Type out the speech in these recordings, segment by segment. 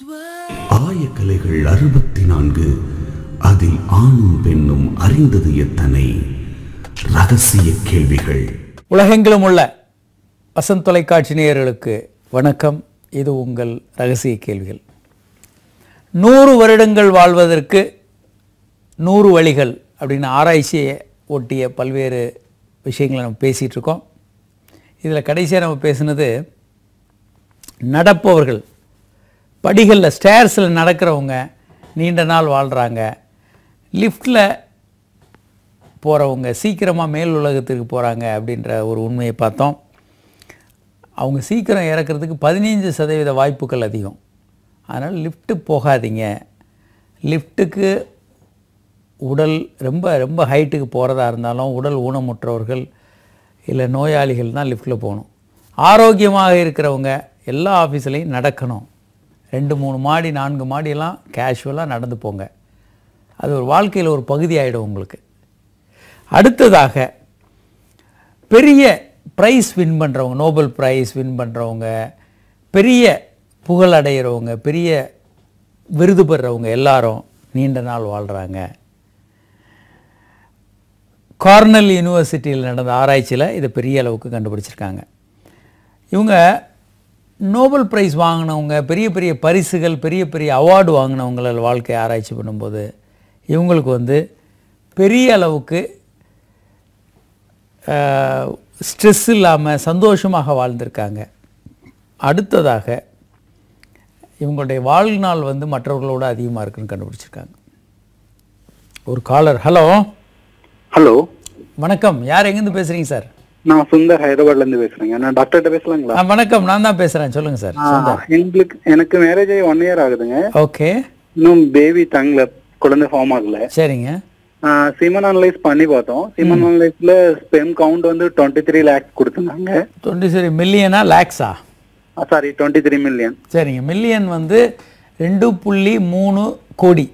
ஆயக்கலைகள் அறுபத்தி நான்கு அதில் ஆணும் பெண்ணும் அறிந்தது எத்தனை ரகசிய கேள்விகள் உலகெங்கிலும் உள்ள வசந்த் தொலைக்காட்சி நேயர்களுக்கு வணக்கம் இது உங்கள் ரகசிய கேள்விகள் நூறு வருடங்கள் வாழ்வதற்கு நூறு வழிகள் அப்படின்னு ஆராய்ச்சியை ஒட்டிய பல்வேறு விஷயங்களை நம்ம பேசிகிட்டு இருக்கோம் இதில் கடைசியாக நம்ம பேசுனது நடப்பவர்கள் படிகளில் ஸ்டேர்ஸில் நடக்கிறவங்க நீண்ட நாள் வாழ்கிறாங்க லிஃப்ட்டில் போகிறவங்க சீக்கிரமாக மேல் உலகத்துக்கு போகிறாங்க அப்படின்ற ஒரு உண்மையை பார்த்தோம் அவங்க சீக்கிரம் இறக்கிறதுக்கு பதினைஞ்சு சதவீத வாய்ப்புகள் அதிகம் அதனால் லிஃப்ட்டு போகாதீங்க லிஃப்ட்டுக்கு உடல் ரொம்ப ரொம்ப ஹைட்டுக்கு போகிறதா இருந்தாலும் உடல் ஊனமுற்றவர்கள் இல்லை நோயாளிகள் தான் லிஃப்ட்டில் போகணும் ஆரோக்கியமாக இருக்கிறவங்க எல்லா ஆஃபீஸ்லேயும் நடக்கணும் ரெண்டு மூணு மாடி நான்கு மாடியெல்லாம் கேஷுவலாக நடந்து போங்க அது ஒரு வாழ்க்கையில் ஒரு பகுதி ஆகிடும் உங்களுக்கு அடுத்ததாக பெரிய ப்ரைஸ் வின் பண்ணுறவங்க நோபல் ப்ரைஸ் வின் பண்ணுறவங்க பெரிய புகழ் அடைகிறவங்க பெரிய விருது பெறுறவங்க எல்லாரும் நீண்ட நாள் வாழ்கிறாங்க கார்னல் யூனிவர்சிட்டியில் நடந்த ஆராய்ச்சியில் இதை பெரிய அளவுக்கு கண்டுபிடிச்சிருக்காங்க இவங்க நோபல் ப்ரைஸ் வாங்கினவங்க பெரிய பெரிய பரிசுகள் பெரிய பெரிய அவார்டு வாங்கினவங்கள வாழ்க்கை ஆராய்ச்சி பண்ணும்போது இவங்களுக்கு வந்து பெரிய அளவுக்கு ஸ்ட்ரெஸ் இல்லாமல் சந்தோஷமாக வாழ்ந்திருக்காங்க அடுத்ததாக இவங்களுடைய வாழ்நாள் வந்து மற்றவர்களோட அதிகமாக இருக்குன்னு கண்டுபிடிச்சிருக்காங்க ஒரு காலர் ஹலோ ஹலோ வணக்கம் யார் எங்கேருந்து பேசுகிறீங்க சார் நான் சுந்தர் ஹைதராபாத்ல இருந்து பேசுறேங்க நான் டாக்டர்கிட்ட பேசலாங்களா ஆ வணக்கம் நான் தான் பேசுகிறேன் சொல்லுங்கள் சார் ஆ, எங்களுக்கு எனக்கு மேரேஜ் ஆகி ஒன் இயர் ஆகுதுங்க ஓகே இன்னும் பேபி தங்கல குழந்தை ஃபார்ம் ஆகல சரிங்க சிமன் அனலைஸ் பண்ணி பார்த்தோம் சிமன் அனலைஸ்ல ஸ்பெம் கவுண்ட் வந்து டுவெண்ட்டி த்ரீ லேக்ஸ் கொடுத்துருந்தாங்க டுவெண்ட்டி சரி மில்லியனா லேக்ஸா சாரி டுவெண்ட்டி த்ரீ மில்லியன் சரிங்க மில்லியன் வந்து ரெண்டு புள்ளி மூணு கோடி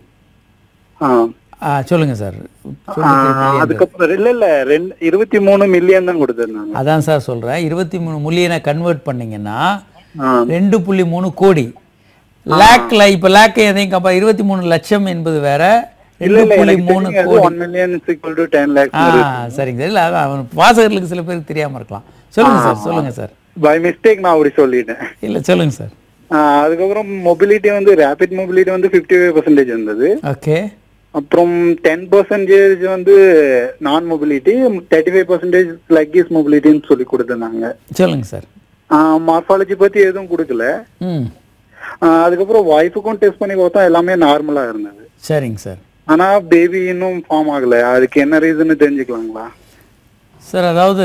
ஆ சொல்லுங்கள் சார் அதுக்கப்புறம் இல்ல இல்ல ரெண்டு இருபத்தி மூணு மில்லியன் தான் கொடுத்துருந்தாங்க அதான் சார் சொல்கிறேன் இருபத்தி மூணு மில்லியனை கன்வெர்ட் பண்ணீங்கன்னா ஆ, ரெண்டு புள்ளி மூணு கோடி லேக்ல இப்போ லேக் எதையும் கப்பா இருபத்தி மூணு லட்சம் என்பது வேற இல்ல ரெண்டு இல்ல புள்ளி எனக்கு மூணு தெரியும் கோடி one million equal to ten lakhs ஆ சரிங்க சார் இல்லை அதான் அவன் வாசகர்களுக்கு சில பேருக்கு தெரியாம இருக்கலாம் சொல்லுங்க சார் சொல்லுங்க சார் பை மிஸ்டேக் நான் அப்படி சொல்லிட்டேன் இல்லை சொல்லுங்க சார் ஆ, அதுக்கப்புறம் மொபிலிட்டி வந்து ரேபிட் மொபிலிட்டி வந்து ஃபிஃப்டி ஃபைவ் பர்சன்டேஜ் இருந்தது ஓகே அப்புறம் டென் பர்சன்டேஜ் வந்து நான் மொபிலிட்டி தேர்ட்டி ஃபைவ் பர்சன்டேஜ் லக்கீஸ் மொபிலிட்டின்னு சொல்லி கொடுத்துருந்தாங்க சொல்லுங்க சார் மார்ஃபாலஜி பத்தி எதுவும் கொடுக்கல ம் ஆ, அதுக்கப்புறம் ஒய்ஃபுக்கும் டெஸ்ட் பண்ணி பார்த்தா எல்லாமே நார்மலா இருந்தது சரிங்க சார் ஆனா பேபி இன்னும் ஃபார்ம் ஆகல அதுக்கு என்ன ரீசன் தெரிஞ்சுக்கலாங்களா சார் அதாவது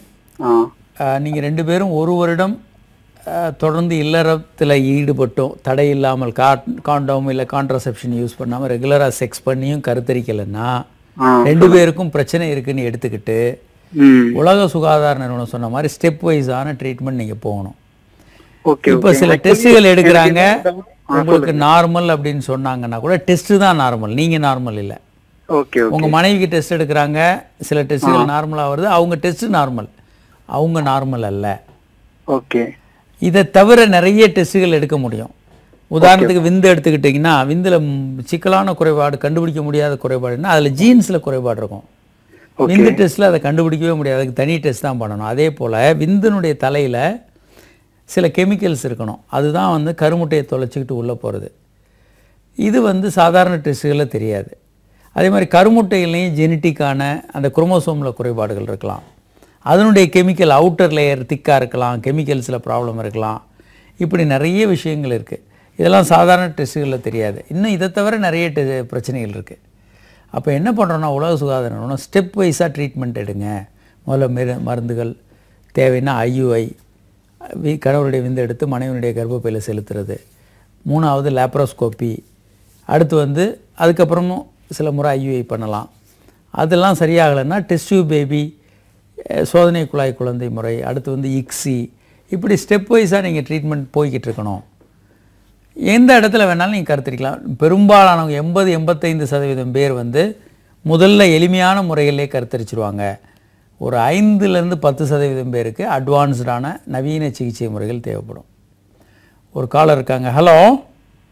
ஆ நீங்கள் ரெண்டு பேரும் ஒரு வருடம் அஹ், தொடர்ந்து இல்லறத்தில் ஈடுபட்டோம் தடை இல்லாமல் காண்டோம் இல்லை கான்ட்ரசெப்ஷன் யூஸ் பண்ணாமல் ரெகுலராக செக்ஸ் பண்ணியும் கருத்தரிக்கலைன்னா ஆ. ரெண்டு பேருக்கும் பிரச்சனை இருக்குன்னு எடுத்துக்கிட்டு ம் உலக சுகாதார நிறுவனம் சொன்ன மாதிரி ஸ்டெப் வைஸான ட்ரீட்மெண்ட் நீங்கள் போகணும் ஓகே இப்போ சில டெஸ்ட்டுகள் எடுக்கிறாங்க உங்களுக்கு நார்மல் அப்படின்னு சொன்னாங்கன்னா கூட டெஸ்ட்டு தான் நார்மல் நீங்கள் நார்மல் இல்லை ஓகே உங்கள் மனைவிக்கு டெஸ்ட் எடுக்கிறாங்க சில டெஸ்ட்டுகள் நார்மலாக வருது அவங்க டெஸ்ட்டு நார்மல் அவங்க நார்மல் அல்ல ஓகே இதை தவிர நிறைய டெஸ்ட்டுகள் எடுக்க முடியும் உதாரணத்துக்கு விந்து எடுத்துக்கிட்டிங்கன்னா விந்தில் சிக்கலான குறைபாடு கண்டுபிடிக்க முடியாத குறைபாடுன்னா அதில் ஜீன்ஸில் குறைபாடு இருக்கும் விந்து டெஸ்ட்டில் அதை கண்டுபிடிக்கவே முடியாது அதுக்கு தனி டெஸ்ட் தான் பண்ணணும் அதே போல் விந்தினுடைய தலையில் சில கெமிக்கல்ஸ் இருக்கணும் அதுதான் வந்து கருமுட்டையை தொலைச்சிக்கிட்டு உள்ளே போகிறது இது வந்து சாதாரண டெஸ்ட்டுகளில் தெரியாது அதே மாதிரி கருமுட்டைகள்லையும் ஜெனட்டிக்கான அந்த குரோமோசோமில் குறைபாடுகள் இருக்கலாம் அதனுடைய கெமிக்கல் அவுட்டர் லேயர் திக்காக இருக்கலாம் கெமிக்கல்ஸில் ப்ராப்ளம் இருக்கலாம் இப்படி நிறைய விஷயங்கள் இருக்குது இதெல்லாம் சாதாரண டெஸ்ட்டுகளில் தெரியாது இன்னும் இதை தவிர நிறைய டெ பிரச்சனைகள் இருக்குது அப்போ என்ன பண்ணுறோன்னா உலக சுகாதார நிறுவனம் ஸ்டெப் வைஸாக ட்ரீட்மெண்ட் எடுங்க முதல்ல மெரு மருந்துகள் தேவைன்னா ஐயுஐ வி கணவருடைய விந்து எடுத்து மனைவியுடைய கர்ப்பப்பையில் செலுத்துறது மூணாவது லேப்ரோஸ்கோப்பி அடுத்து வந்து அதுக்கப்புறமும் சில முறை ஐயுஐ பண்ணலாம் அதெல்லாம் சரியாகலைன்னா டெஸ்ட் டியூப் பேபி சோதனை குழாய் குழந்தை முறை அடுத்து வந்து இக்ஸி இப்படி ஸ்டெப் வைஸாக நீங்கள் ட்ரீட்மெண்ட் போய்கிட்டு இருக்கணும் எந்த இடத்துல வேணாலும் நீங்கள் கருத்தரிக்கலாம் பெரும்பாலானவங்க எண்பது எண்பத்தைந்து சதவீதம் பேர் வந்து முதல்ல எளிமையான முறைகளிலே கருத்தரிச்சிருவாங்க ஒரு ஐந்துலேருந்து பத்து சதவீதம் பேருக்கு அட்வான்ஸ்டான நவீன சிகிச்சை முறைகள் தேவைப்படும் ஒரு காலர் இருக்காங்க ஹலோ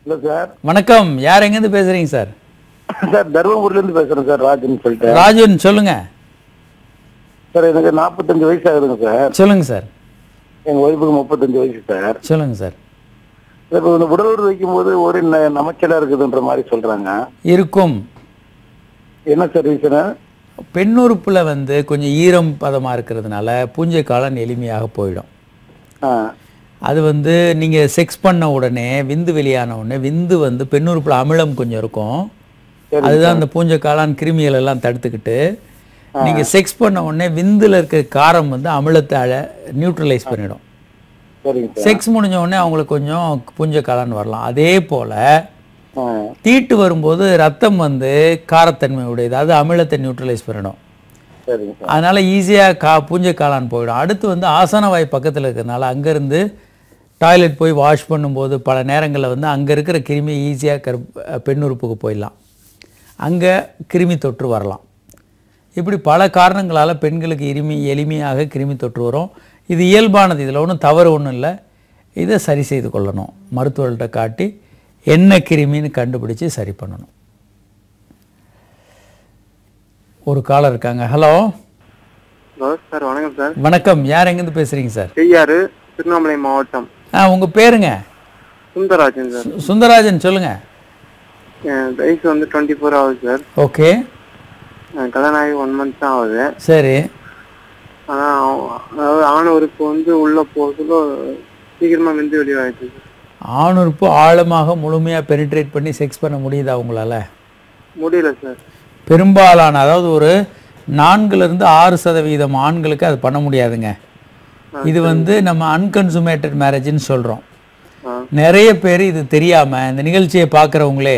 இல்ல சார் வணக்கம் யார் எங்கேருந்து பேசுறீங்க சார் சார் தருமபுரில இருந்து பேசுறேன் சார் ராஜன் சொல்லிட்டு ராஜன் சொல்லுங்க சார் எனக்கு நாற்பத்தஞ்சு வயசு ஆகுதுங்க சார் சொல்லுங்க சார் எங்க ஒய்ஃபுக்கு முப்பத்தஞ்சு வயசு சார் சொல்லுங்க சார் இப்போ இந்த உடல் உறுதி வைக்கும்போது ஒரு ந- நமைச்சலா இருக்குதுன்ற மாதிரி சொல்றாங்க இருக்கும் என்ன சார் ரீசனு பெண்ணுறுப்புல வந்து கொஞ்சம் ஈரம் பதமாக இருக்கிறதுனால பூஞ்சை காலம் எளிமையாக போயிடும் ஆ அது வந்து நீங்கள் செக்ஸ் பண்ண உடனே விந்து வெளியான உடனே விந்து வந்து பெண்ணுறுப்புல அமிலம் கொஞ்சம் இருக்கும் அதுதான் அந்த பூஞ்சை காளான் கிருமிகள் எல்லாம் தடுத்துக்கிட்டு நீங்கள் செக்ஸ் பண்ண உடனே விந்துல இருக்க காரம் வந்து அமிலத்தை அழ நியூட்ரலைஸ் பண்ணிடும் சரிங்க சார் செக்ஸ் முடிஞ்ச உடனே அவங்களுக்கு கொஞ்சம் பூஞ்சை காளான் வரலாம் அதே போல் ஆ தீட்டு வரும்போது ரத்தம் வந்து காரத்தன்மை உடையது அது அமிலத்தை நியூட்ரலைஸ் பண்ணிடும் சரிங்க சார் அதனால ஈஸியாக கா பூஞ்சை காளான் போயிடும் அடுத்து வந்து ஆசனவாய் பக்கத்தில் இருக்கிறதுனால அங்கேருந்து டாய்லெட் போய் வாஷ் பண்ணும்போது பல நேரங்களில் வந்து அங்கே இருக்கிற கிருமி ஈஸியாக கரு பெண்ணுறுப்புக்கு போயிடலாம் அங்கே கிருமி தொற்று வரலாம் இப்படி பல காரணங்களால் பெண்களுக்கு இருமி எளிமையாக கிருமி தொற்று வரும் இது இயல்பானது இதில் ஒன்றும் தவறு ஒன்றும் இல்லை இதை சரி செய்து கொள்ளணும் மருத்துவர்கிட்ட காட்டி என்ன கிருமின்னு கண்டுபிடிச்சு சரி பண்ணணும் ஒரு காலர் இருக்காங்க ஹலோ ஹலோ சார் வணக்கம் சார் வணக்கம் யார் எங்கேருந்து பேசுகிறீங்க சார் செய்யாறு திருவண்ணாமலை மாவட்டம் ஆ உங்கள் பேருங்க சுந்தரராஜன் சார் சு- சுந்தரராஜன் சொல்லுங்கள் என் வயசு வந்து டுவெண்ட்டி ஃபோர் ஆகுது சார் ஓகே எனக்கு கல்யாணம் ஆகி ஒன் மந்த் தான் ஆகுது சரி ஆனால் அதாவது ஆண் உறுப்பு வந்து உள்ள போகிறதுல சீக்கிரமா விந்து வெளியாகிடுது சார் ஆணுறுப்பு ஆழமாக முழுமையாக பெனிட்ரேட் பண்ணி செக்ஸ் பண்ண முடியுதா உங்களால் முடியல சார் பெரும்பாலான அதாவது ஒரு நான்குலேருந்து ஆறு சதவீதம் ஆண்களுக்கு அது பண்ண முடியாதுங்க இது வந்து நம்ம அன்கன்சுமேட்டட் மேரேஜ்னு சொல்கிறோம் ஆ. நிறைய பேர் இது தெரியாமல் இந்த நிகழ்ச்சியை பார்க்குறவங்களே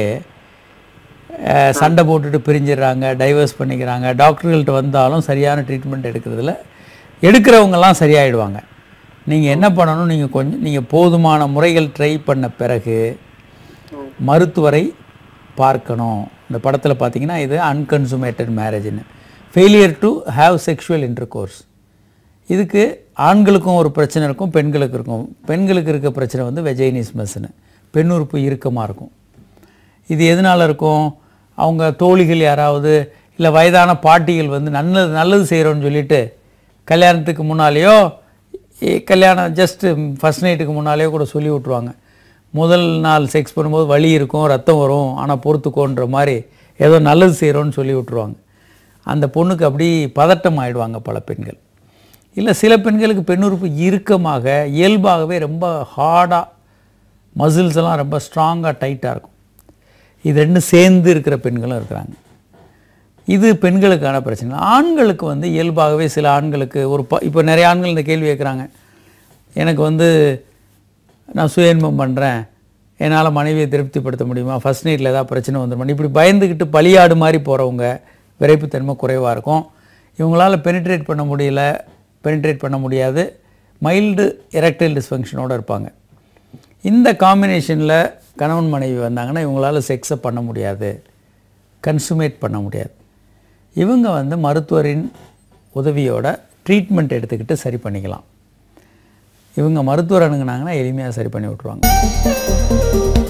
சண்டை போட்டுட்டு பிரிஞ்சிடுறாங்க டைவர்ஸ் பண்ணிக்கிறாங்க டாக்டர்கள்ட்ட வந்தாலும் சரியான ட்ரீட்மெண்ட் எடுக்கிறதுல எடுக்கிறவங்கெல்லாம் சரியாயிடுவாங்க நீங்கள் என்ன பண்ணணும் நீங்கள் கொஞ்சம் நீங்கள் போதுமான முறைகள் ட்ரை பண்ண பிறகு மருத்துவரை பார்க்கணும் இந்த படத்தில் பார்த்தீங்கன்னா இது அன்கன்சுமேட்டட் மேரேஜ்னு failure to have sexual intercourse இதுக்கு ஆண்களுக்கும் ஒரு பிரச்சனை இருக்கும் பெண்களுக்கு இருக்கும் பெண்களுக்கு இருக்க பிரச்சனை வந்து வெஜைனிஸ்மஸ்னு பெண் உறுப்பு இறுக்கமாக இருக்கும் இது எதனால் இருக்கும் அவங்க தோழிகள் யாராவது இல்லை வயதான பாட்டிகள் வந்து நல்லது நல்லது செய்கிறோன்னு சொல்லிட்டு கல்யாணத்துக்கு முன்னாலேயோ இ- கல்யாணம் ஜஸ்ட்டு ஃபஸ்ட் நைட்டுக்கு முன்னாலேயோ கூட சொல்லி விட்ருவாங்க முதல் நாள் செக்ஸ் பண்ணும்போது வலி இருக்கும் ரத்தம் வரும் ஆனால் பொறுத்துக்கோன்ற மாதிரி ஏதோ நல்லது செய்கிறோன்னு சொல்லி விட்ருவாங்க அந்த பொண்ணுக்கு அப்படி பதட்டம் ஆயிடுவாங்க பல பெண்கள் இல்லை சில பெண்களுக்கு பெண்ணுறுப்பு இறுக்கமாக இயல்பாகவே ரொம்ப ஹார்டாக மசில்ஸ் எல்லாம் ரொம்ப ஸ்ட்ராங்காக டைட்டாக இருக்கும் இது ரெண்டும் சேர்ந்து இருக்கிற பெண்களும் இருக்கிறாங்க இது பெண்களுக்கான பிரச்சனை ஆண்களுக்கு வந்து இயல்பாகவே சில ஆண்களுக்கு ஒரு ப இப்போ நிறைய ஆண்கள் இந்த கேள்வி கேட்குறாங்க எனக்கு வந்து நான் சுயன்மம் பண்ணுறேன் என்னால் மனைவியை திருப்திப்படுத்த முடியுமா ஃபர்ஸ்ட் நைட்டில் ஏதாவது பிரச்சனை வந்துருமா இப்படி பயந்துக்கிட்டு பலியாடு மாதிரி போகிறவங்க விரைப்புத்தன்மை குறைவாக இருக்கும் இவங்களால் பெனிட்ரேட் பண்ண முடியல பெனிட்ரேட் பண்ண முடியாது மைல்டு எரக்டைல் டிஸ்ஃபங்க்ஷனோடு இருப்பாங்க இந்த காம்பினேஷனில் கணவன் மனைவி வந்தாங்கன்னா இவங்களால செக்ஸை பண்ண முடியாது கன்சுமேட் பண்ண முடியாது இவங்க வந்து மருத்துவரின் உதவியோட ட்ரீட்மெண்ட் எடுத்துக்கிட்டு சரி பண்ணிக்கலாம் இவங்க மருத்துவர் அணுகுனாங்கன்னா எளிமையாக சரி பண்ணி விட்ருவாங்க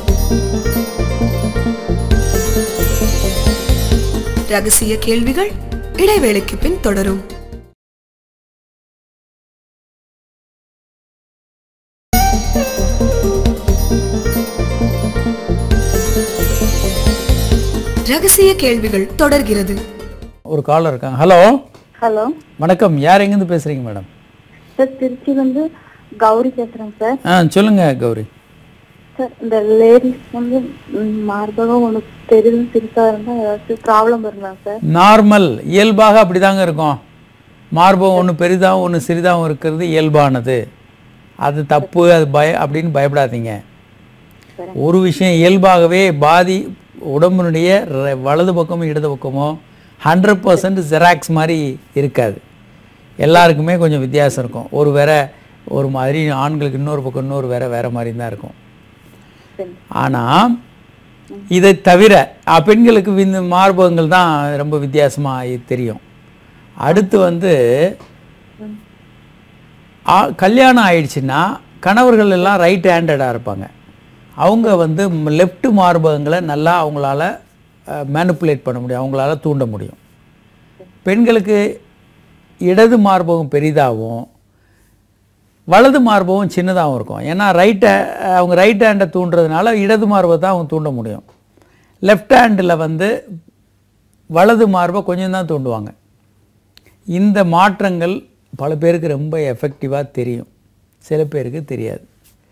ரகசிய கேள்விகள் இடைவேளைக்கு பின் தொடரும் ரகசிய கேள்விகள் தொடர்கிறது ஒரு காலர் இருக்காங்க ஹலோ ஹலோ வணக்கம் யார் எங்கேருந்து பேசுகிறீங்க மேடம் சார் திருச்சியிலேருந்து கௌரி பேசுகிறேங்க சார் ஆ சொல்லுங்கள் கௌரி சார் இந்த லேடிஸ் வந்து ம், மார்பகம் ஒன்று பெரிதும் சிறுசாக இருந்தால் ஏதாச்சும் ப்ராப்ளம் வருங்களா சார் நார்மல் இயல்பாக அப்படி தாங்க இருக்கும் மார்பகம் ஒன்று பெரிதாகவும் ஒன்று சிறிதாகவும் இருக்கிறது இயல்பானது அது தப்பு அது பய அப்படின்னு பயப்படாதீங்க ஒரு விஷயம் இயல்பாகவே பாதி உடம்பினுடைய ர- வலது பக்கமும் இடது பக்கமோ ஹண்ட்ரட் பர்சன்ட் ஜெராக்ஸ் மாதிரி இருக்காது எல்லாருக்குமே கொஞ்சம் வித்தியாசம் இருக்கும் ஒரு வேற ஒரு மாதிரி ஆண்களுக்கு இன்னொரு பக்கம் இன்னொரு வேற வேற மாதிரி தான் இருக்கும் ஆனால் இதை தவிர அ, பெண்களுக்கு இந்த மார்பகங்கள் தான் ரொம்ப வித்தியாசமாக தெரியும் அடுத்து வந்து ஆ- கல்யாணம் ஆயிடுச்சுன்னா கணவர்கள் எல்லாம் ரைட் ஹேண்டடாக இருப்பாங்க அவங்க வந்து லெஃப்ட் மார்பகங்களை நல்லா அவங்களால மேனிப்புலேட் பண்ண முடியும் அவங்களால தூண்ட முடியும் பெண்களுக்கு இடது மார்பகம் பெரிதாகவும் வலது மார்பகம் சின்னதாகவும் இருக்கும் ஏன்னா ரைட்டை அவங்க ரைட் ஹேண்டை தூண்டுறதுனால இடது மார்பை அவங்க தூண்ட முடியும் லெஃப்ட் ஹேண்டில் வந்து வலது மார்பை கொஞ்சம் தான் தூண்டுவாங்க இந்த மாற்றங்கள் பல பேருக்கு ரொம்ப எஃபெக்டிவாக தெரியும் சில பேருக்கு தெரியாது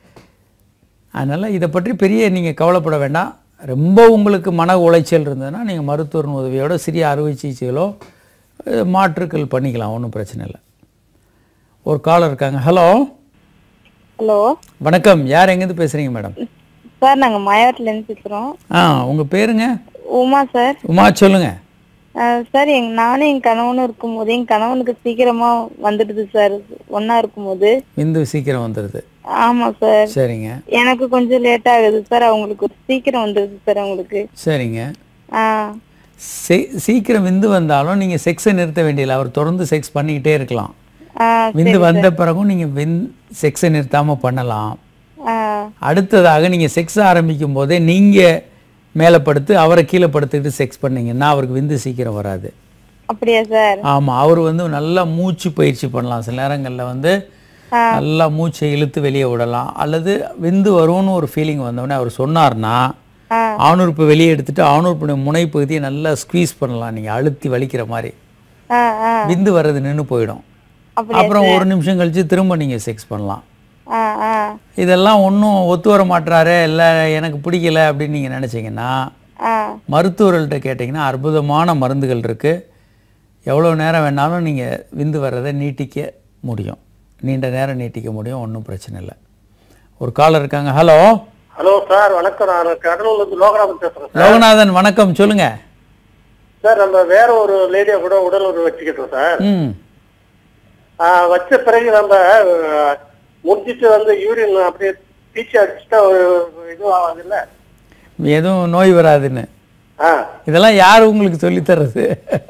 அதனால் இதை பற்றி பெரிய நீங்கள் கவலைப்பட வேண்டாம் ரொம்ப உங்களுக்கு மன உளைச்சல் இருந்ததுன்னா நீங்கள் மருத்துவரின் உதவியோட சிறிய அறுவை சிகிச்சைகளோ அஹ், மாற்றுக்கள் பண்ணிக்கலாம் ஒன்றும் பிரச்சனை இல்லை ஒரு காலர் இருக்காங்க ஹலோ ஹலோ வணக்கம் யார் எங்கேருந்து பேசுகிறீங்க மேடம் சார் நாங்க மாயாவரத்துல இருந்து பேசுறோம் ஆ உங்கள் பேருங்க உமா சார் உமா சொல்லுங்கள் அஹ் சார் எங்க நானும் என் கணவனும் இருக்கும்போது என் கணவனுக்கு சீக்கிரமா வந்துடுது சார் ஒண்ணா இருக்கும்போது விந்து சீக்கிரம் வந்துடுது ஆமா சார் சரிங்க எனக்கு கொஞ்சம் லேட் ஆகுது சார் அவங்களுக்கு சீக்கிரம் வந்துடுது சார் அவங்களுக்கு சரிங்க ஆ சீ- சீக்கிரம் விந்து வந்தாலும் நீங்கள் செக்ஸை நிறுத்த வேண்டியதில்லை அவர் தொடர்ந்து செக்ஸ் பண்ணிக்கிட்டே இருக்கலாம் ஆ விந்து வந்த பிறகும் நீங்கள் வின் செக்ஸை நிறுத்தாமல் பண்ணலாம் ஆ அடுத்ததாக நீங்கள் செக்ஸ் ஆரம்பிக்கும் போதே நீங்கள் மேலே படுத்து அவரை கீழே படுத்துக்கிட்டு செக்ஸ் பண்ணீங்கன்னா அவருக்கு விந்து சீக்கிரம் வராது அப்படியா சார் ஆமாம் அவர் வந்து நல்லா மூச்சு பயிற்சி பண்ணலாம் சில நேரங்களில் வந்து நல்லா மூச்சை இழுத்து வெளியே விடலாம் அல்லது விந்து வரும்னு ஒரு ஃபீலிங் வந்தோடனே அவர் சொன்னார்னா ஆ. ஆணுறுப்பு வெளியே எடுத்துட்டு ஆணுறுப்புடைய முனைப்பகுதியை நல்லா ஸ்குவீஸ் பண்ணலாம் நீங்கள் அழுத்தி வலிக்கிற மாதிரி ஆ ஆ விந்து வர்றது நின்று போயிடும் அப்படியா அப்புறம் ஒரு நிமிஷம் கழிச்சு திரும்ப நீங்கள் செக்ஸ் பண்ணலாம் ஆ ஆ இதெல்லாம் ஒன்றும் ஒத்து வர மாட்டுறாரு இல்லை எனக்கு பிடிக்கல அப்படின்னு நீங்கள் நினச்சிங்கன்னா ஆ மருத்துவர்கள்ட்ட கேட்டிங்கன்னா அற்புதமான மருந்துகள் இருக்குது எவ்வளோ நேரம் வேணாலும் நீங்கள் விந்து வர்றதை நீட்டிக்க முடியும் நீண்ட நேரம் நீட்டிக்க முடியும் ஒன்றும் பிரச்சனை இல்லை ஒரு காலர் இருக்காங்க ஹலோ ஹலோ சார் வணக்கம் நான் கடலூர்ல இருந்து லோகநாதன் பேசுறேன் லோகநாதன் வணக்கம் சொல்லுங்க சார் நம்ம வேற ஒரு லேடியை கூட உடல் உறவு வச்சுக்கிட்டோம் சார் ம் ஆ, வச்ச பிறகு நம்ம ஆ, முடிஞ்சிட்டு வந்து யூரின் அப்படியே பீச்சு அடிச்சுட்டா ஒரு இது ஆகாது இல்ல எதுவும் நோய் வராதுன்னு ஆ இதெல்லாம் யார் உங்களுக்கு சொல்லித் தர்றது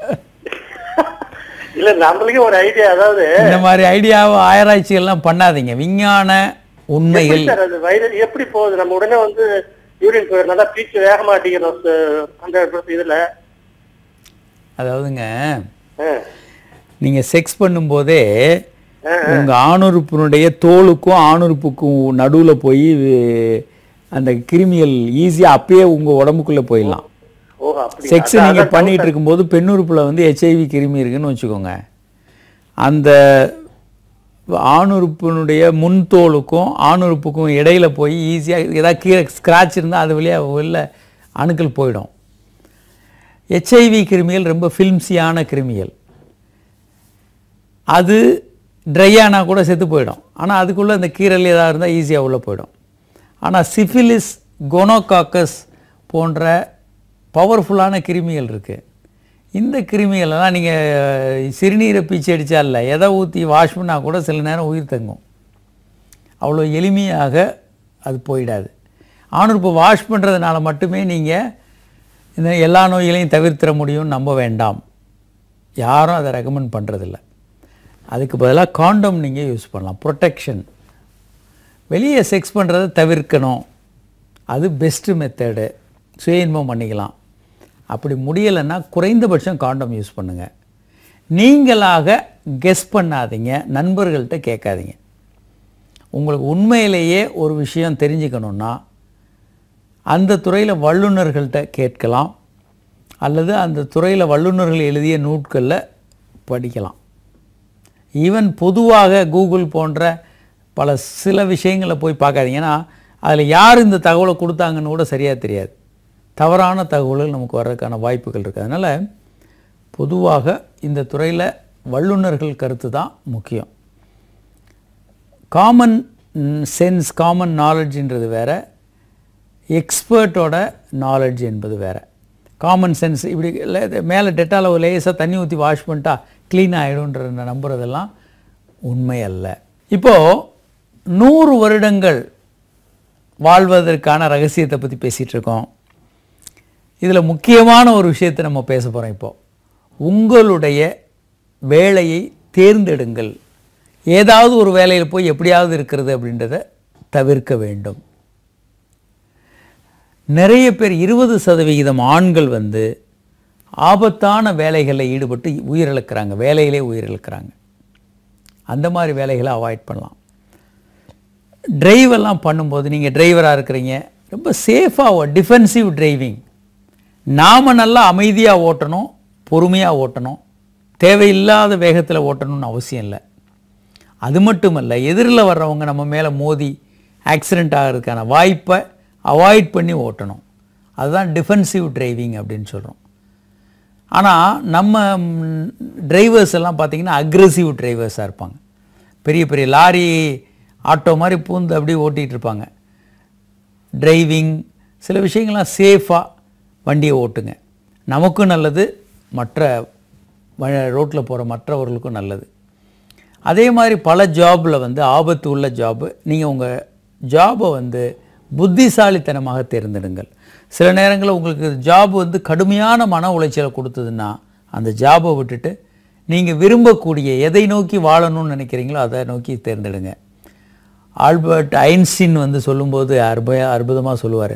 இல்ல நம்மளுக்கே ஒரு ஐடியா அதாவது இந்த மாதிரி ஐடியாவை ஆராய்ச்சிகள்லாம் பண்ணாதீங்க விஞ்ஞான உண்மைகள் எப்படி சார் அது வைரஸ் எப்படி போகுது நம்ம உடனே வந்து யூரின் நல்லா பீச்சு வேகமா அடிக்கணும் ஹண்ட்ரட் இதுல அதாவதுங்க ஆ. நீங்கள் செக்ஸ் பண்ணும்போதே உங்கள் ஆணுறுப்பினுடைய தோலுக்கும் ஆணுறுப்புக்கும் நடுவில் போய் அந்த கிருமிகள் ஈஸியாக அப்பயே உங்கள் உடம்புக்குள்ளே போயிடலாம் ஓ அப்படி செக்ஸ் நீங்கள் பண்ணிட்டு இருக்கும்போது பெண்ணுறுப்பில் வந்து ஹெச்ஐவி கிருமி இருக்குன்னு வச்சுக்கோங்க அந்த ஆணுறுப்பினுடைய முன்தோலுக்கும் ஆணுறுப்புக்கும் இடையில போய் ஈஸியாக ஏதாவது கீழே ஸ்க்ராட்ச் இருந்தால் அது வழியாக உள்ள அணுக்கள் போயிடும் ஹெச்ஐவி கிருமிகள் ரொம்ப ஃபில்ம்ஸியான கிருமிகள் அது ட்ரை ஆனால் கூட செத்து போயிடும் ஆனால் அதுக்குள்ளே அந்த கீரல் ஏதாவது இருந்தால் ஈஸியாக உள்ளே போயிடும் ஆனால் சிஃபிலிஸ் கொனோகாக்கஸ் போன்ற பவர்ஃபுல்லான கிருமிகள் இருக்குது இந்த கிருமிகளெல்லாம் நீங்கள் சிறுநீரை பீச்சி அடித்தா இல்லை எதை ஊற்றி வாஷ் பண்ணால் கூட சில நேரம் உயிர் தங்கும் அவ்வளோ எளிமையாக அது போயிடாது ஆணுறுப்பு வாஷ் பண்ணுறதுனால மட்டுமே நீங்கள் இந்த எல்லா நோய்களையும் தவிர்த்திட முடியும்னு நம்ப வேண்டாம் யாரும் அதை ரெக்கமெண்ட் பண்ணுறதில்ல அதுக்கு பதிலாக காண்டம் நீங்கள் யூஸ் பண்ணலாம் ப்ரொடெக்ஷன் வெளியே செக்ஸ் பண்ணுறதை தவிர்க்கணும் அது பெஸ்ட்டு மெத்தடு சுய இன்பம் பண்ணிக்கலாம் அப்படி முடியலைன்னா குறைந்தபட்சம் காண்டம் யூஸ் பண்ணுங்கள் நீங்களாக கெஸ் பண்ணாதீங்க நண்பர்கள்ட்ட கேட்காதீங்க உங்களுக்கு உண்மையிலேயே ஒரு விஷயம் தெரிஞ்சுக்கணுன்னா அந்த துறையில் வல்லுநர்கள்ட்ட கேட்கலாம் அல்லது அந்த துறையில் வல்லுநர்கள் எழுதிய நூட்களில் படிக்கலாம் ஈவன் பொதுவாக கூகுள் போன்ற பல சில விஷயங்களை போய் பார்க்காதீங்க ஏன்னா அதில் யார் இந்த தகவலை கொடுத்தாங்கன்னு கூட சரியாக தெரியாது தவறான தகவல்கள் நமக்கு வர்றதுக்கான வாய்ப்புகள் இருக்குது அதனால் பொதுவாக இந்த துறையில் வல்லுநர்கள் கருத்து தான் முக்கியம் காமன் சென்ஸ் காமன் நாலேஜ்ன்றது வேற எக்ஸ்பர்ட்டோட நாலேஜ் என்பது வேற காமன் சென்ஸ் இப்படி லே- மேலே டெட்டால ஒரு லேசாக தண்ணி ஊற்றி வாஷ் பண்ணிட்டா க்ளீன் ஆகிடும்ன்ற நம்புறதெல்லாம் உண்மை அல்ல இப்போது நூறு வருடங்கள் வாழ்வதற்கான ரகசியத்தை பற்றி பேசிகிட்டு இருக்கோம் இதில் முக்கியமான ஒரு விஷயத்தை நம்ம பேச போகிறோம் இப்போ உங்களுடைய வேலையை தேர்ந்தெடுங்கள் ஏதாவது ஒரு வேலையில் போய் எப்படியாவது இருக்கிறது அப்படின்றத தவிர்க்க வேண்டும் நிறைய பேர் இருபது சதவிகிதம் ஆண்கள் வந்து ஆபத்தான வேலைகளில் ஈடுபட்டு உயிரிழக்கிறாங்க வேலையிலே உயிரிழக்கிறாங்க அந்த மாதிரி வேலைகளை அவாய்ட் பண்ணலாம் டிரைவ் எல்லாம் பண்ணும்போது நீங்கள் டிரைவராக இருக்கிறீங்க ரொம்ப சேஃபாக டிஃபென்சிவ் டிரைவிங் நாம் நல்லா அமைதியாக ஓட்டணும் பொறுமையாக ஓட்டணும் தேவையில்லாத வேகத்தில் ஓட்டணும்னு அவசியம் இல்லை அது மட்டும் இல்லை எதிரில் வர்றவங்க நம்ம மேலே மோதி ஆக்சிடெண்ட் ஆகிறதுக்கான வாய்ப்பை அவாய்ட் பண்ணி ஓட்டணும் அதுதான் டிஃபென்சிவ் டிரைவிங் அப்படின்னு சொல்கிறோம் ஆனால் நம்ம டிரைவர்ஸ் எல்லாம் பார்த்தீங்கன்னா அக்ரெசிவ் டிரைவர்ஸாக இருப்பாங்க பெரிய பெரிய லாரி ஆட்டோ மாதிரி பூந்து அப்படியே ஓட்டிகிட்டு இருப்பாங்க டிரைவிங் சில விஷயங்கள்லாம் சேஃபாக வண்டியை ஓட்டுங்க நமக்கும் நல்லது மற்ற ரோட்டில் போகிற மற்றவர்களுக்கும் நல்லது அதே மாதிரி பல ஜாபில் வந்து ஆபத்து உள்ள ஜாபு நீங்கள் உங்கள் ஜாபை வந்து புத்திசாலித்தனமாக தேர்ந்தெடுங்கள் சில நேரங்களில் உங்களுக்கு ஜாப் வந்து கடுமையான மன உளைச்சலை கொடுத்ததுன்னா அந்த ஜாபை விட்டுட்டு நீங்கள் விரும்பக்கூடிய எதை நோக்கி வாழணும்னு நினைக்கிறீங்களோ அதை நோக்கி தேர்ந்தெடுங்க ஆல்பர்ட் ஐன்ஸ்டீன் வந்து சொல்லும்போது அற்புத அற்புதமாக சொல்லுவார்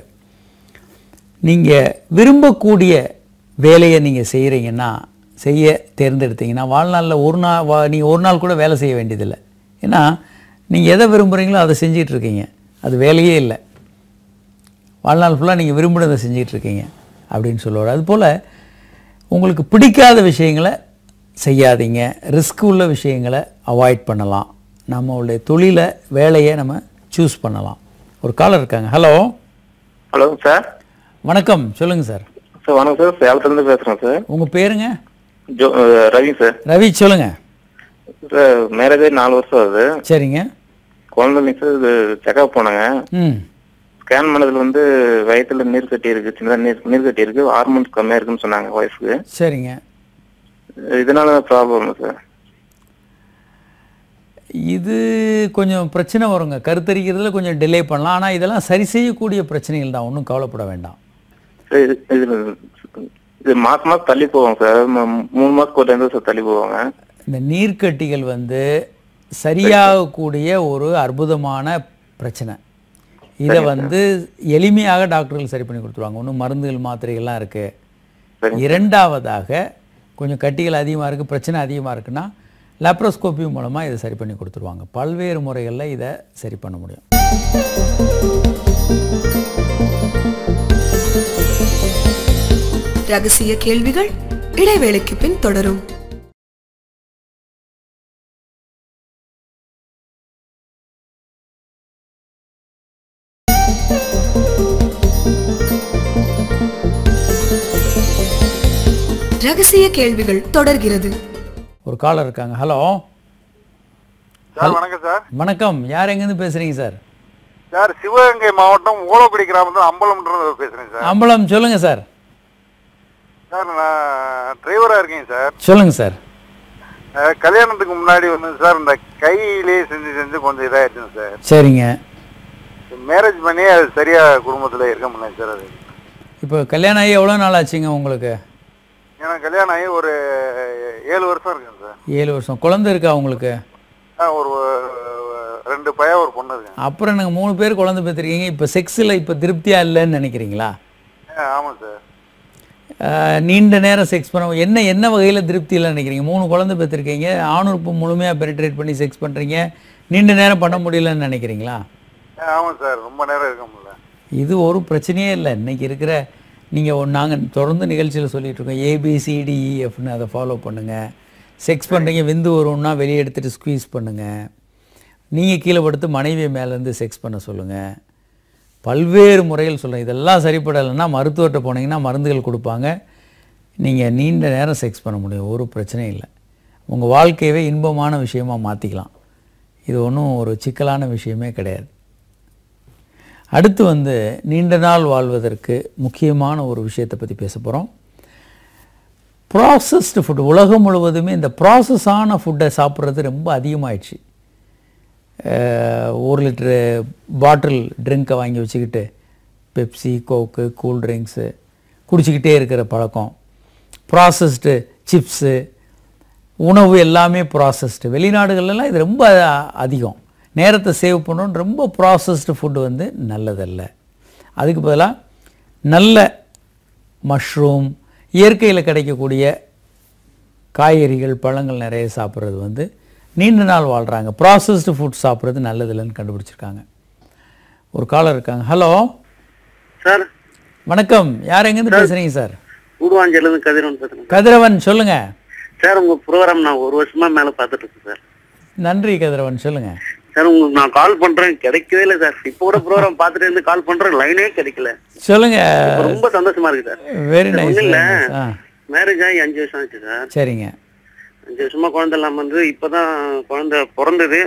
நீங்கள் விரும்பக்கூடிய வேலையை நீங்கள் செய்கிறீங்கன்னா செய்ய தேர்ந்தெடுத்தீங்கன்னா வாழ்நாளில் ஒரு நாள் வா நீங்கள் ஒரு நாள் கூட வேலை செய்ய வேண்டியதில்லை ஏன்னா நீங்கள் எதை விரும்புகிறீங்களோ அதை செஞ்சிட்டு இருக்கீங்க அது வேலையே இல்லை வாழ்நாள் ஃபுல்லாக நீங்கள் விரும்பினதை செஞ்சிட்டு இருக்கீங்க அப்படின்னு சொல்லுவார் அதுபோல் உங்களுக்கு பிடிக்காத விஷயங்களை செய்யாதீங்க ரிஸ்க் உள்ள விஷயங்களை அவாய்ட் பண்ணலாம் நம்மளுடைய தொழிலை வேலையை நம்ம சூஸ் பண்ணலாம் ஒரு காலர் இருக்காங்க ஹலோ ஹலோ சார் வணக்கம் சொல்லுங்கள் சார் சார் வணக்கம் சார் சேலத்துலேருந்து பேசுகிறேன் சார் உங்கள் பேருங்க ஜோ அஹ், ரவி சார் ரவி சொல்லுங்கள் சார் மேரேஜ் ஆகி நாலு வருஷம் ஆகுது சரிங்க குழந்தைங்க சார் இது செக்அப் போனாங்க ம் ஸ்கேன் பண்ணதுல வந்து வயித்துல நீர் கட்டி இருக்கு சின்னதா நீர் நீர் கட்டி இருக்கு ஹார்மோன்ஸ் கம்மியா இருக்குன்னு சொன்னாங்க ஒய்ஃப்க்கு சரிங்க இதனால ப்ராப்ளம் சார் இது கொஞ்சம் பிரச்சனை வருங்க கருத்தரிக்கிறதுல கொஞ்சம் டிலே பண்ணலாம் ஆனால் இதெல்லாம் சரி செய்யக்கூடிய பிரச்சனைகள் தான் ஒன்றும் கவலைப்பட வேண்டாம் சார் இது இது இது மாசம் மாசம் தள்ளி போவாங்க சார் ம- மூணு மாசத்துக்கு ஒரு டைம் சார் தள்ளி போவாங்க இந்த நீர்க்கட்டிகள் வந்து சரியாகக்கூடிய ஒரு அற்புதமான பிரச்சனை இதை வந்து எளிமையாக டாக்டர்கள் சரி பண்ணி கொடுத்துருவாங்க ஒன்றும் மருந்துகள் மாத்திரைகள்லாம் இருக்குது இரண்டாவதாக கொஞ்சம் கட்டிகள் அதிகமாக இருக்குது பிரச்சனை அதிகமாக இருக்குன்னா லேப்ரோஸ்கோப்பி மூலமாக இதை சரி பண்ணி கொடுத்துருவாங்க பல்வேறு முறைகளில் இதை சரி பண்ண முடியும் ரகசிய கேள்விகள் இடைவேளைக்கு பின் தொடரும் ரகசிய கேள்விகள் தொடர்கிறது ஒரு காலர் இருக்காங்க ஹலோ சார் வணக்கம் சார் வணக்கம் யார் எங்கேருந்து பேசுகிறீங்க சார் சார் சிவகங்கை மாவட்டம் ஓலக்குடி கிராமத்தில் அம்பலம்ன்றது பேசுறேன் சார் அம்பலம் சொல்லுங்கள் சார் சார் நான் டிரைவரா இருக்கேன் சார் சொல்லுங்கள் சார் அஹ், கல்யாணத்துக்கு முன்னாடி வந்து சார் இந்த கையிலே செஞ்சு செஞ்சு கொஞ்சம் இதாயிடுச்சுங்க சார் சரிங்க மேரேஜ் பண்ணி அது சரியா குடும்பத்துல இருக்க முடியல சார் அது இப்போ கல்யாணம் ஆகி எவ்வளோ நாள் ஆச்சுங்க உங்களுக்கு எனக்கு கல்யாணம் ஆகி ஒரு ஏழு வருஷம் இருக்குங்க சார் ஏழு வருஷம் குழந்தை இருக்கா உங்களுக்கு ஆ, ஒரு அஹ், ரெண்டு பையன் ஒரு பொண்ணு இருக்குங்க அப்புறம் எனக்கு மூணு பேர் குழந்தை பெற்றிருக்கீங்க இப்போ செக்ஸில் இப்போ திருப்தியாக இல்லைன்னு நினைக்கிறீங்களா ஆ, ஆமாம் சார் ஆஹ், நீண்ட நேரம் செக்ஸ் பண்ண என்ன என்ன வகையில் திருப்தி இல்லைன்னு நினைக்கிறீங்க மூணு குழந்தை பெற்றிருக்கீங்க ஆணுறுப்பு முழுமையாக பெனிட்ரேட் பண்ணி செக்ஸ் பண்ணுறீங்க நீண்ட நேரம் பண்ண முடியலன்னு நினைக்கிறீங்களா ஆ, ஆமாம் சார் ரொம்ப நேரம் இருக்க முடியல இது ஒரு பிரச்சனையே இல்லை இன்னைக்கு இருக்கிற நீங்கள் நாங்கள் தொடர்ந்து நிகழ்ச்சியில் சொல்லிட்டு இருக்கோம் ஏபிசிடிஇஎஃப்னு அதை ஃபாலோ பண்ணுங்கள் செக்ஸ் பண்ணுறீங்க விந்து வரும்னா வெளியே எடுத்துகிட்டு ஸ்குவீஸ் பண்ணுங்கள் நீங்கள் கீழே படுத்து மனைவியை மேலேருந்து செக்ஸ் பண்ண சொல்லுங்கள் பல்வேறு முறைகள் சொல்கிறேன் இதெல்லாம் சரிப்படலைன்னா மருத்துவர்கிட்ட போனீங்கன்னா மருந்துகள் கொடுப்பாங்க நீங்கள் நீண்ட நேரம் செக்ஸ் பண்ண முடியும் ஒரு பிரச்சனையும் இல்லை உங்கள் வாழ்க்கையவே இன்பமான விஷயமா மாற்றிக்கலாம் இது ஒன்றும் ஒரு சிக்கலான விஷயமே கிடையாது அடுத்து வந்து நீண்ட நாள் வாழ்வதற்கு முக்கியமான ஒரு விஷயத்தை பற்றி பேச போகிறோம் ப்ராசஸ்டு ஃபுட் உலகம் முழுவதுமே இந்த ப்ராசஸான ஃபுட்டை சாப்பிட்றது ரொம்ப அதிகமாயிடுச்சு அஹ், ஒரு லிட்டரு பாட்டில் ட்ரிங்கை வாங்கி வச்சுக்கிட்டு பெப்சி கோக்கு கூல் ட்ரிங்க்ஸு குடிச்சிக்கிட்டே இருக்கிற பழக்கம் ப்ராசஸ்டு சிப்ஸு உணவு எல்லாமே ப்ராசஸ்டு வெளிநாடுகள்லாம் இது ரொம்ப அதிகம் நேரத்தை சேவ் பண்ணணும்னு ரொம்ப ப்ராசஸ்டு ஃபுட்டு வந்து நல்லதல்ல அதுக்கு பதிலாக நல்ல மஷ்ரூம் இயற்கையில் கிடைக்கக்கூடிய காய்கறிகள் பழங்கள் நிறைய சாப்பிட்றது வந்து நீண்ட நாள் வாழ்கிறாங்க ப்ராசஸ்டு ஃபுட் சாப்பிட்றது நல்லது இல்லைன்னு கண்டுபிடிச்சிருக்காங்க ஒரு காலர் இருக்காங்க ஹலோ சார் வணக்கம் யார் எங்கேருந்து பேசுகிறீங்க சார் கூடுவாஞ்சலேருந்து கதிரவன் பேசுறேன் கதிரவன் சொல்லுங்கள் சார் உங்க ப்ரோக்ராம் நான் ஒரு வருஷமா மேல பார்த்துட்டு இருக்கேன் சார் நன்றி கதிரவன் சொல்லுங்கள் சார் உங்களுக்கு நான் கால் பண்றேன் கிடைக்கவே இல்லை சார் இப்போ கூட ப்ரோக்ராம் பார்த்துட்டு இருந்து கால் பண்றேன் லைனே கிடைக்கல சொல்லுங்கள் ரொம்ப சந்தோஷமா இருக்கு சார் வெரி சார், நைஸ் ஒண்ணும் இல்ல ஆ மேரேஜ் ஆகி அஞ்சு வருஷம் ஆச்சு சார் சரிங்க அஞ்சு வருஷமா குழந்தை இல்லாம வந்து இப்பதான் குழந்தை பிறந்தது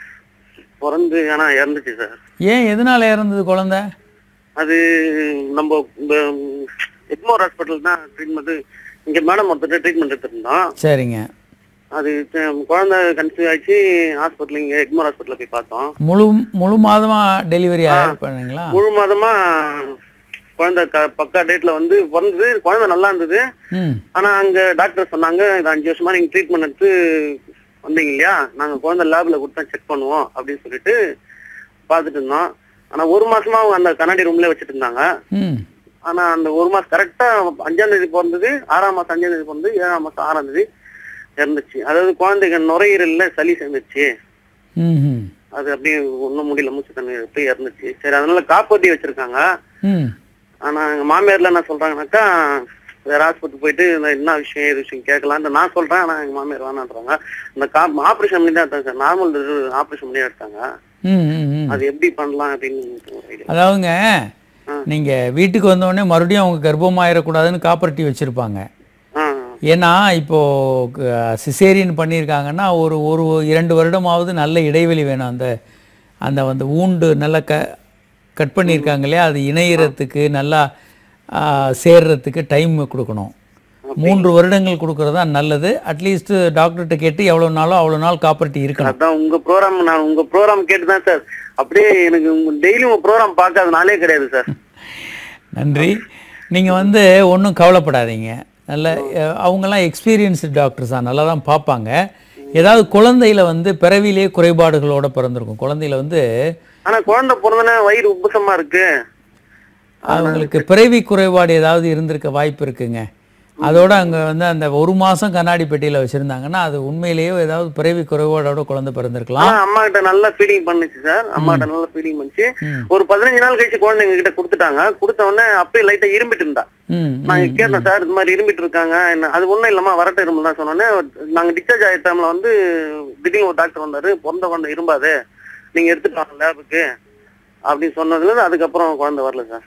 பிறந்து ஆனா இறந்துச்சு சார் ஏன் எதனால இறந்தது குழந்தை அது நம்ம இந்த எக்மோர் ஹாஸ்பிட்டல் தான் ட்ரீட்மெண்ட் இங்க மேடம் ஒருத்தர் ட்ரீட்மெண்ட் எடுத்திருந்தோம் சரிங்க அது த- குழந்தை கன்சீவ் ஆயிடுச்சு ஹாஸ்பிட்டல் இங்க எக்மோர் ஹாஸ்பிட்டல்ல போய் பார்த்தோம் முழு முழு மாதமா டெலிவரி பண்ணீங்களா முழு மாதமா குழந்தை க- பக்கா டேட்ல வந்து பிறந்தது குழந்தை நல்லா இருந்தது ம் ஆனா அங்க டாக்டர் சொன்னாங்க இது அஞ்சு வருஷமா நீங்க ட்ரீட்மெண்ட் எடுத்து வந்தீங்க இல்லையா நாங்க குழந்தை லேப்ல கொடுத்தா செக் பண்ணுவோம் அப்படின்னு சொல்லிட்டு பார்த்துட்டு இருந்தோம் ஆனா ஒரு மாசமா அவங்க அந்த கண்ணாடி ரூம்ல வச்சுட்டு இருந்தாங்க ம் ஆனா அந்த ஒரு மாசம் கரெக்டா அஞ்சாம் தேதி பிறந்தது ஆறாம் மாசம் அஞ்சாம் தேதி பிறந்தது ஏழாம் மாசம் ஆறாம் தேதி இறந்துச்சு அதாவது குழந்தைங்க நுரையீரல்ல சளி சேர்ந்துச்சு ம் ம் அது அப்படியே ஒண்ணும் முடியல மூச்சு தண்ணி எடுத்து இறந்துச்சு சரி அதனால காப்பாத்தி வச்சிருக்காங்க ம் ஆனா எங்க மாமியார்ல என்ன சொல்றாங்கன்னாக்கா வேற ஹாஸ்பிட்டல் போயிட்டு இந்த என்ன விஷயம் ஏது விஷயம் கேட்கலான்ட்டு நான் சொல்றேன் ஆனா எங்க மாமியார் வேணான்றாங்க இந்த கா ஆபரேஷன் பண்ணி தான் எடுத்தாங்க சார் நார்மல் ஆபரேஷன் பண்ணி எடுத்தாங்க ம் ம் ம் அது எப்படி பண்ணலாம் அப்படின்னு ஒரு idea. அதாவதுங்க நீங்க வீட்டுக்கு வந்த உடனே மறுபடியும் அவங்க கர்ப்பமாயிடக்கூடாதுன்னு காப்பர்ட்டி வச்சிருப்பாங்க ஆ ஏன்னா இப்போ சிசேரியன் பண்ணியிருக்காங்கன்னா ஒரு ஒரு இரண்டு வருடமாவது நல்ல இடைவெளி வேணும் அந்த அந்த வந்து ஊண்டு நல்லா க கட் பண்ணியிருக்காங்க இல்லையா அது இணையறதுக்கு நல்லா ஆ, சேர்றதுக்கு டைம் கொடுக்கணும் மூன்று வருடங்கள் கொடுக்கறது தான் நல்லது அட்லீஸ்ட் டாக்டர்கிட்ட கேட்டு எவ்வளோ நாளோ அவ்வளோ நாள் காப்பர்ட்டி இருக்கணும் அதான் உங்க ப்ரோக்ராம் நான் உங்க ப்ரோக்ராம் கேட்டு தான் சார் அப்படியே எனக்கு டெய்லி உங்க ப்ரோக்ராம் பார்க்காத நாளே கிடையாது சார் நன்றி நீங்கள் வந்து ஒன்றும் கவலைப்படாதீங்க நல்ல அஹ், அவங்கெல்லாம் எக்ஸ்பீரியன்ஸ்டு டாக்டர்ஸ் தான் நல்லா தான் பார்ப்பாங்க ஏதாவது குழந்தையில வந்து பிறவிலே குறைபாடுகளோட பிறந்திருக்கும் குழந்தையில வந்து ஆனா குழந்தை பிறந்தனே வயிறு உப்புசமா இருக்கு அவங்களுக்கு பிறவி குறைபாடு ஏதாவது இருந்திருக்க வாய்ப்பு இருக்குங்க அதோட அங்கே வந்து அந்த ஒரு மாதம் கண்ணாடி பெட்டியில் வச்சுருந்தாங்கன்னா அது உண்மையிலேயே ஏதாவது பிறவி குறைபாடோட குழந்தை பிறந்திருக்கலாம் ஆனா அம்மா கிட்ட நல்லா ஃபீடிங் பண்ணுச்சு சார் அம்மா கிட்ட நல்லா ஃபீடிங் பண்ணுச்சு ஒரு பதினஞ்சு நாள் கழிச்சு குழந்தை எங்க கிட்ட கொடுத்துட்டாங்க கொடுத்த உடனே அப்பயே லைட்டா இரும்பிட்டு இருந்தா ம் நாங்க கேட்டோம் சார் இது மாதிரி இரும்பிட்டு இருக்காங்க என்ன அது ஒண்ணும் இல்லம்மா வரட்ட இருமல் தான் சொன்னோன்னே நாங்க டிஸ்சார்ஜ் ஆகிற டைம்ல வந்து திடீர்னு ஒரு டாக்டர் வந்தாரு பிறந்த குழந்தை இரும்பாது நீங்க எடுத்துட்டு வாங்க லேபுக்கு அப்படின்னு சொன்னதுல இருந்து அதுக்கப்புறம் குழந்தை வரல சார்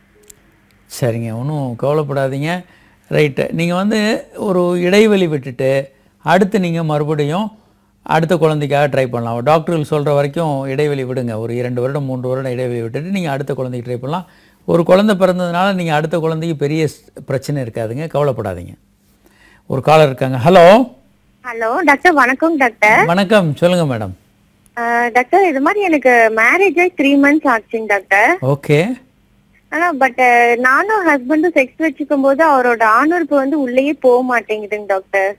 சரிங்க ஒன்றும் கவலைப்படாதீங்க ரைட்டு நீங்கள் வந்து ஒரு இடைவெளி விட்டுட்டு அடுத்து நீங்கள் மறுபடியும் அடுத்த குழந்தைக்காக ட்ரை பண்ணலாம் டாக்டர்கள் சொல்கிற வரைக்கும் இடைவெளி விடுங்க ஒரு இரண்டு வருடம் மூன்று வருடம் இடைவெளி விட்டுட்டு நீங்கள் அடுத்த குழந்தைக்கு ட்ரை பண்ணலாம் ஒரு குழந்தை பிறந்ததுனால நீங்கள் அடுத்த குழந்தைக்கு பெரிய ஸ்- பிரச்சனை இருக்காதுங்க கவலைப்படாதீங்க ஒரு காலர் இருக்காங்க ஹலோ ஹலோ டாக்டர் வணக்கம் டாக்டர் வணக்கம் சொல்லுங்கள் மேடம் அஹ், டாக்டர் இது மாதிரி எனக்கு மேரேஜ் ஆகி த்ரீ மந்த்ஸ் ஆச்சுங்க டாக்டர் ஓகே ஆனா பட் நானும் ஹஸ்பண்டும் செக்ஸ் வச்சுக்கும் போது அவரோட ஆணுறுப்பு வந்து உள்ளேயே போக மாட்டேங்குதுங்க டாக்டர்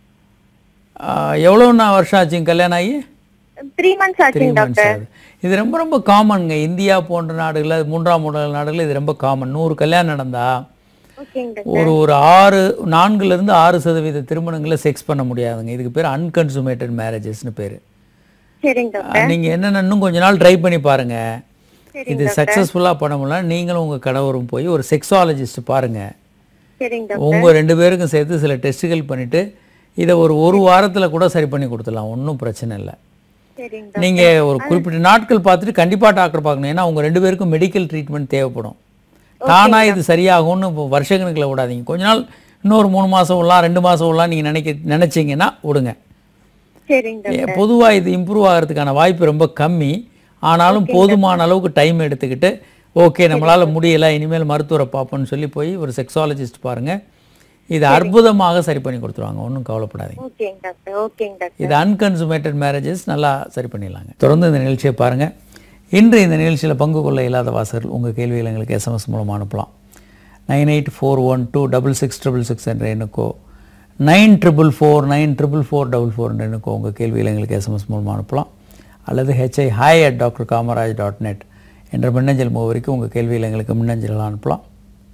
எவ்வளோ நான் வருஷம் ஆச்சுங்க கல்யாணம் ஆகி த்ரீ மந்த்ஸ் த்ரீ ஆச்சுங்க மந்த்ஸ் டாக்டர் ஆகுது இது ரொம்ப ரொம்ப காமனுங்க இந்தியா போன்ற நாடுகளில் மூன்றாம் உலக நாடுகளில் இது ரொம்ப காமன் நூறு கல்யாணம் நடந்தா ஓகேங்க டாக்டர் ஒரு ஒரு ஆறு நான்குலேருந்து ஆறு சதவீத திருமணங்களை செக்ஸ் பண்ண முடியாதுங்க இதுக்கு பேர் அன்கன்சுமேட்டட் மேரேஜஸ்னு பேர் சரிங்க டாக்டர் நீங்கள் என்னென்ன இன்னும் கொஞ்ச நாள் ட்ரை பண்ணி பாருங்க சரிங்க இது டாக்டர் சக்ஸஸ்ஃபுல்லாக பண்ண முடியல நீங்களும் உங்கள் கணவரும் போய் ஒரு செக்ஸாலஜிஸ்ட் பாருங்க சரிங்க டாக்டர் உங்கள் ரெண்டு பேருக்கும் சேர்த்து சில டெஸ்ட்டுகள் பண்ணிவிட்டு இதை ஒரு ஒரு வாரத்தில் கூட சரி பண்ணி கொடுத்துடலாம் ஒன்றும் பிரச்சனை இல்லை சரிங்க டாக்டர் நீங்கள் ஒரு குறிப்பிட்ட நாட்கள் பார்த்துட்டு கண்டிப்பாக டாக்டர் பார்க்கணும் ஏன்னா உங்கள் ரெண்டு பேருக்கும் மெடிக்கல் ட்ரீட்மெண்ட் தேவைப்படும் தானா இது சரியாகும்னு இப்போ வருஷக்கணக்கில் விடாதீங்க கொஞ்ச நாள் இன்னொரு மூணு மாதம் விடலாம் ரெண்டு மாதம் விடலாம் நீங்கள் நினைக்க நினச்சிங்கன்னா விடுங்க சரிங்க டாக்டர் பொதுவாக இது இம்ப்ரூவ் ஆகிறதுக்கான வாய்ப்பு ரொம்ப கம்மி ஆனாலும் போதுமான அளவுக்கு டைம் எடுத்துக்கிட்டு ஓகே நம்மளால் முடியலை இனிமேல் மருத்துவரை பார்ப்போம்னு சொல்லி போய் ஒரு செக்ஸாலஜிஸ்ட் பாருங்கள் இது அற்புதமாக சரி பண்ணி கொடுத்துருவாங்க ஒன்றும் கவலைப்படாதீங்க ஓகேங்க டாக்டர் ஓகேங்க டாக்டர் இது அன்கன்சுமேட்டட் மேரேஜஸ் நல்லா சரி பண்ணிடலாங்க தொடர்ந்து இந்த நிகழ்ச்சியை பாருங்கள் இன்று இந்த நிகழ்ச்சியில் பங்கு கொள்ள இல்லாத வாசகர்கள் உங்கள் கேள்விகள் எங்களுக்கு எஸ்எம்எஸ் மூலமாக அனுப்பலாம் nine eight four one two double six triple six என்ற எண்ணுக்கோ nine triple four nine triple four double four என்ற எண்ணுக்கோ உங்கள் கேள்விகள் எங்களுக்கு எஸ்எம்எஸ் மூலமாக அனுப்பலாம் அல்லது H I hi at doctor Kamaraj dot net என்ற மின்னஞ்சல் முகவரிக்கு உங்கள் கேள்வியில் எங்களுக்கு மின்னஞ்சல்கள் அனுப்பலாம்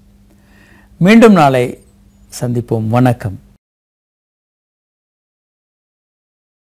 மீண்டும் நாளை சந்திப்போம் வணக்கம்